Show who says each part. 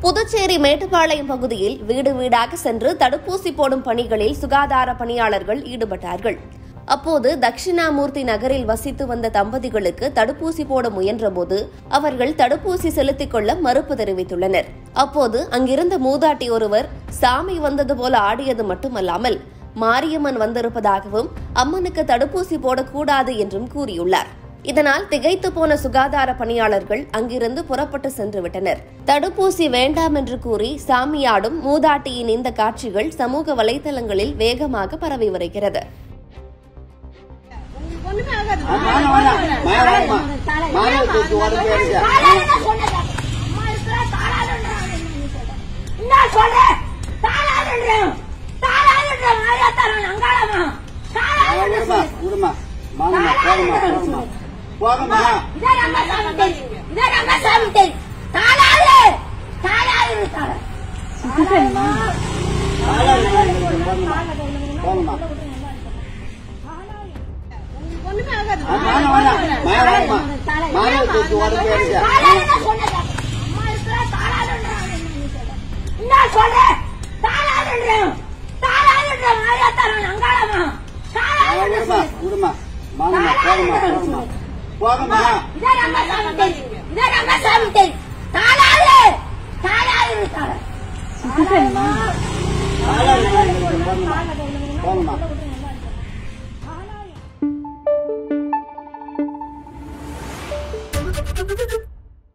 Speaker 1: புதுச்சேரி மேட்டுப்பாளையம் பகுதியில் வீடு வீடாக சென்று தடுப்பூசி போடும் பணிகளில் சுகாதார பணியாளர்கள் ஈடுபட்டார்கள் அப்போது தட்சிணாமூர்த்தி நகரில் வசித்து வந்த தம்பதிகளுக்கு தடுப்பூசி போட முயன்றபோது அவர்கள் தடுப்பூசி செலுத்திக் கொள்ள மறுப்பு தெரிவித்துள்ளனர் அப்போது அங்கிருந்த மூதாட்டி ஒருவர் சாமி வந்தது போல ஆடியது மட்டுமல்லாமல் மாரியம்மன் வந்திருப்பதாகவும் அம்மனுக்கு தடுப்பூசி போடக்கூடாது என்றும் கூறியுள்ளார் இதனால் திகைத்து போன சுகாதார பணியாளர்கள் அங்கிருந்து புறப்பட்டு சென்று விட்டனர் தடுப்பூசி வேண்டாம் என்று கூறி சாமியாடும் மூதாட்டியின் இந்த காட்சிகள் சமூக வலைதளங்களில் வேகமாக பரவி வருகிறது
Speaker 2: ஒண்ணுமே ஆகாது.
Speaker 3: வேணாம், வேணாம். மேல வாம்மா. மேல தூக்கி ஓட போயிருங்க.
Speaker 2: தாளான்னு சொன்னதா? அம்மா இருக்கிறா, தாளான்னுன்றாங்க நீ சொல்ற. என்ன சொல்ற? தாளான்னுன்றேன். தாளான்னுன்றேன். மாரியாத்தாரன் அங்காளம்மா. தாளான்னு
Speaker 3: விடுமா,
Speaker 2: சொல்லு.
Speaker 3: விடுமா. வாங்கம்மா, போங்கம்மா, போங்கம்மா. போங்கம்மா.
Speaker 2: இதே ரங்கசாமி தெரியும். இதே ரங்கசாமி தெரியும். தாளாளு. தாளாளு இருக்காரு. தாளாளுமா.
Speaker 3: போங்கம்மா. போங்கம்மா.
Speaker 2: ஒண்ணுமே ஆகாது.
Speaker 3: வேணாம், வேணாம். மேல வாம்மா. மேல தூக்கி ஓட போயிருங்க.
Speaker 2: தாளான்னு சொன்னதா? அம்மா இருக்கிறா, தாளான்னுன்றாங்க நீ சொல்ற. என்ன சொல்ற? தாளான்னுன்றேன். தாளான்னுன்றேன். மாரியாத்தாரன் அங்காளம்மா. தாளான்னு
Speaker 3: விடுமா,
Speaker 2: சொல்லு.
Speaker 3: விடுமா. வாங்கம்மா, போங்கம்மா, போங்கம்மா. போங்கம்மா.
Speaker 2: இதே ரங்கசாமி தெரியும். இதே ரங்கசாமி தெரியும். தாளாளு. தாளாளு இருக்காரு. தாளாளுமா.
Speaker 3: போங்கம்மா. போங்கம்மா.